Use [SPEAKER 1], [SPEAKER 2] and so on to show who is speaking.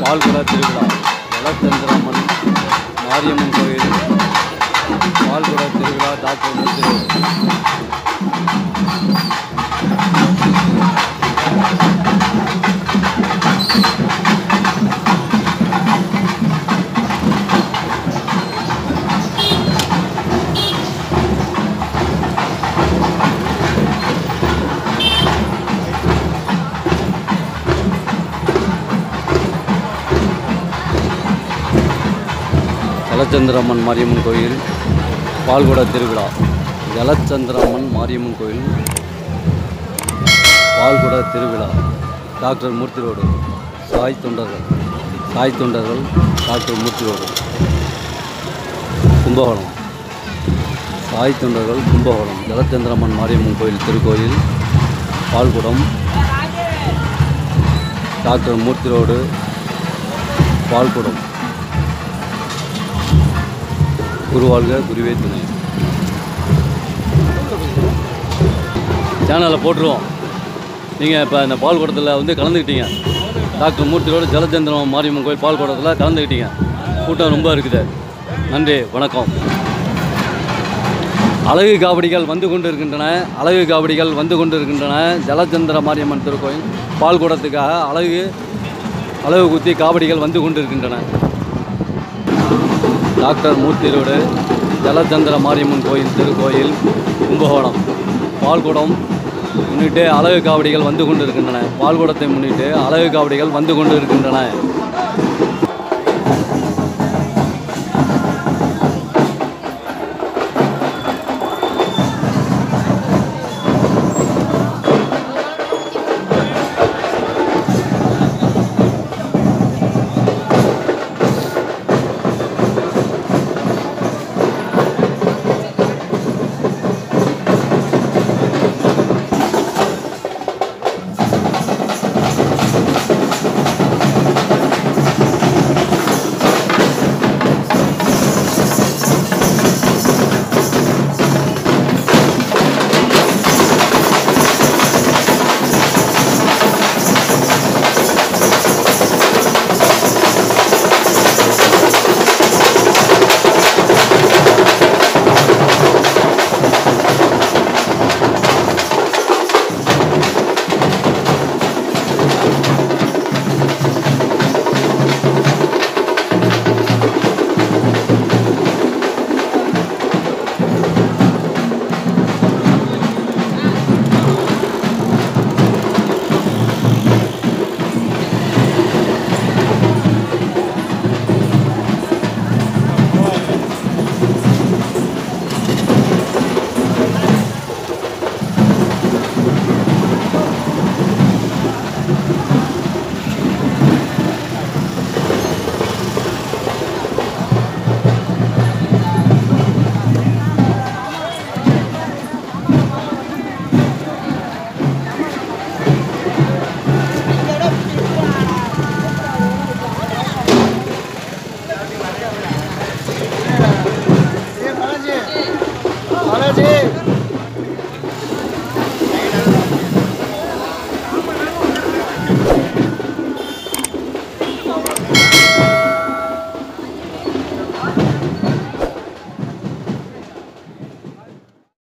[SPEAKER 1] பால்குடா திருவிழா ஜலச்சந்திரம்மன் மாரியம்மன் கோயில் பால்குடா திருவிழா டாக்டர் முத்து ஜலச்சந்திரம்மன் மாரியம்மன் கோயில் பால்குடா திருவிழா ஜலச்சந்திரம்மன் மாரியம்மன் கோயில் பால்குடா திருவிழா டாக்டர் மூர்த்தி ரோடு சாய் தொண்டர்கள் சாய் தொண்டர்கள் டாக்டர் மூர்த்தி ரோடு கும்பகோணம் சாய் தொண்டர்கள் கும்பகோணம் ஜலச்சந்திரம்மன் மாரியம்மன் கோயில் திருக்கோயில் பால்குடம் டாக்டர் மூர்த்தி ரோடு பால்குடம் குருவாழ்க குருவே துணை சேனலில் போட்டுருவோம் நீங்கள் இப்போ இந்த பால் குடத்தில் வந்து கலந்துக்கிட்டீங்க டாக்டர் மூர்த்தியோட ஜலச்சந்திரம் மாரியம்மன் கோயில் பால் குடத்தில் கலந்துக்கிட்டீங்க கூட்டம் ரொம்ப இருக்குது நன்றி வணக்கம் அழகு காவடிகள் வந்து கொண்டு இருக்கின்றன அழகு காவடிகள் வந்து கொண்டு இருக்கின்றன ஜலச்சந்திர மாரியம்மன் திருக்கோயில் பால் குடத்துக்காக அழகு அழகு குத்தி காவடிகள் வந்து கொண்டு இருக்கின்றன டாக்டர் மூர்த்தி ரோடு ஜலச்சந்திர மாரியம்மன் கோயில் திருக்கோயில் கும்பகோணம் பால்குடம் முன்னிட்டு அழகு காவடிகள் வந்து கொண்டு இருக்கின்றன பால்குடத்தை முன்னிட்டு அழகு காவடிகள் வந்து கொண்டு இருக்கின்றன
[SPEAKER 2] பாலாஜி